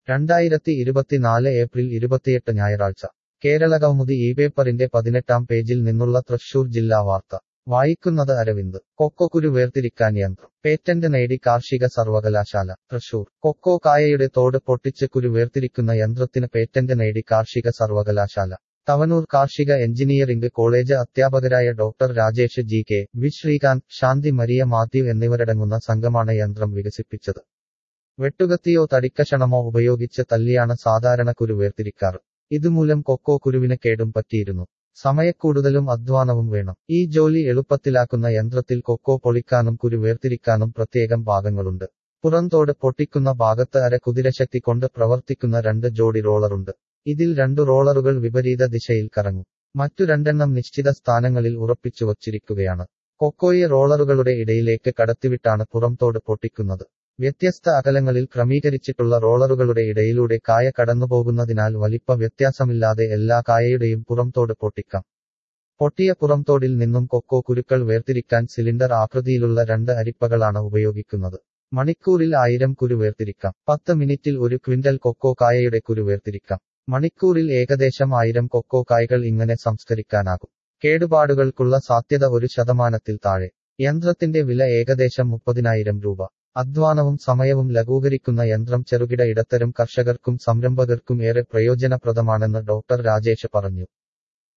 രണ്ടായിരത്തി ഇരുപത്തിനാല് ഏപ്രിൽ ഇരുപത്തിയെട്ട് ഞായറാഴ്ച കേരള കൗമുദി ഈ പേപ്പറിന്റെ പതിനെട്ടാം പേജിൽ നിന്നുള്ള തൃശൂർ ജില്ലാ വാർത്ത വായിക്കുന്നത് അരവിന്ദ് കൊക്കോക്കുരു വേർതിരിക്കാൻ യന്ത്രം പേറ്റന്റ് നേടി കാർഷിക സർവകലാശാല തൃശൂർ കൊക്കോ കായയുടെ തോട് പൊട്ടിച്ച് കുരു വേർതിരിക്കുന്ന യന്ത്രത്തിന് പേറ്റന്റ് നേടി കാർഷിക സർവകലാശാല തവനൂർ കാർഷിക എഞ്ചിനീയറിംഗ് കോളേജ് അധ്യാപകരായ doctor Rajesh G K V Sreekanth Shanthi Maria Mathew എന്നിവരടങ്ങുന്ന സംഘമാണ് യന്ത്രം വികസിപ്പിച്ചത് വെട്ടുകത്തിയോ തടിക്കഷണമോ ഉപയോഗിച്ച് തല്ലിയാണ് സാധാരണ കുരു വേർതിരിക്കാറ് ഇതുമൂലം കൊക്കോ കുരുവിന് കേടും പറ്റിയിരുന്നു സമയക്കൂടുതലും അധ്വാനവും വേണം ഈ ജോലി എളുപ്പത്തിലാക്കുന്ന യന്ത്രത്തിൽ കൊക്കോ പൊളിക്കാനും കുരു വേർതിരിക്കാനും പ്രത്യേകം ഭാഗങ്ങളുണ്ട് പുറന്തോട് പൊട്ടിക്കുന്ന ഭാഗത്ത് അര കുതിരശക്തി കൊണ്ട് പ്രവർത്തിക്കുന്ന രണ്ട് ജോഡി റോളറുണ്ട് ഇതിൽ രണ്ടു റോളറുകൾ വിപരീത ദിശയിൽ കറങ്ങും മറ്റു രണ്ടെണ്ണം നിശ്ചിത സ്ഥാനങ്ങളിൽ ഉറപ്പിച്ചു വച്ചിരിക്കുകയാണ് കൊക്കോയെ റോളറുകളുടെ ഇടയിലേക്ക് കടത്തിവിട്ടാണ് പുറംതോട് പൊട്ടിക്കുന്നത് വ്യത്യസ്ത അകലങ്ങളിൽ ക്രമീകരിച്ചിട്ടുള്ള റോളറുകളുടെ ഇടയിലൂടെ കായ കടന്നുപോകുന്നതിനാൽ വലിപ്പ വ്യത്യാസമില്ലാതെ എല്ലാ കായയുടെയും പുറംതോട് പൊട്ടിക്കാം പൊട്ടിയ പുറംതോടിൽ നിന്നും കൊക്കോ കുരുക്കൾ വേർതിരിക്കാൻ സിലിണ്ടർ ആകൃതിയിലുള്ള രണ്ട് അരിപ്പകളാണ് ഉപയോഗിക്കുന്നത് മണിക്കൂറിൽ ആയിരം കുരു വേർതിരിക്കാം പത്ത് മിനിറ്റിൽ ഒരു ക്വിന്റൽ കൊക്കോ കായയുടെ കുരു വേർതിരിക്കാം മണിക്കൂറിൽ ഏകദേശം ആയിരം കൊക്കോ കായ്കൾ ഇങ്ങനെ സംസ്കരിക്കാനാകും കേടുപാടുകൾക്കുള്ള സാധ്യത ഒരു ശതമാനത്തിൽ താഴെ യന്ത്രത്തിന്റെ വില ഏകദേശം മുപ്പതിനായിരം രൂപ അധ്വാനവും സമയവും ലഘൂകരിക്കുന്ന യന്ത്രം ചെറുകിട ഇടത്തരം കർഷകർക്കും സംരംഭകർക്കും ഏറെ പ്രയോജനപ്രദമാണെന്ന് ഡോക്ടർ രാജേഷ് പറഞ്ഞു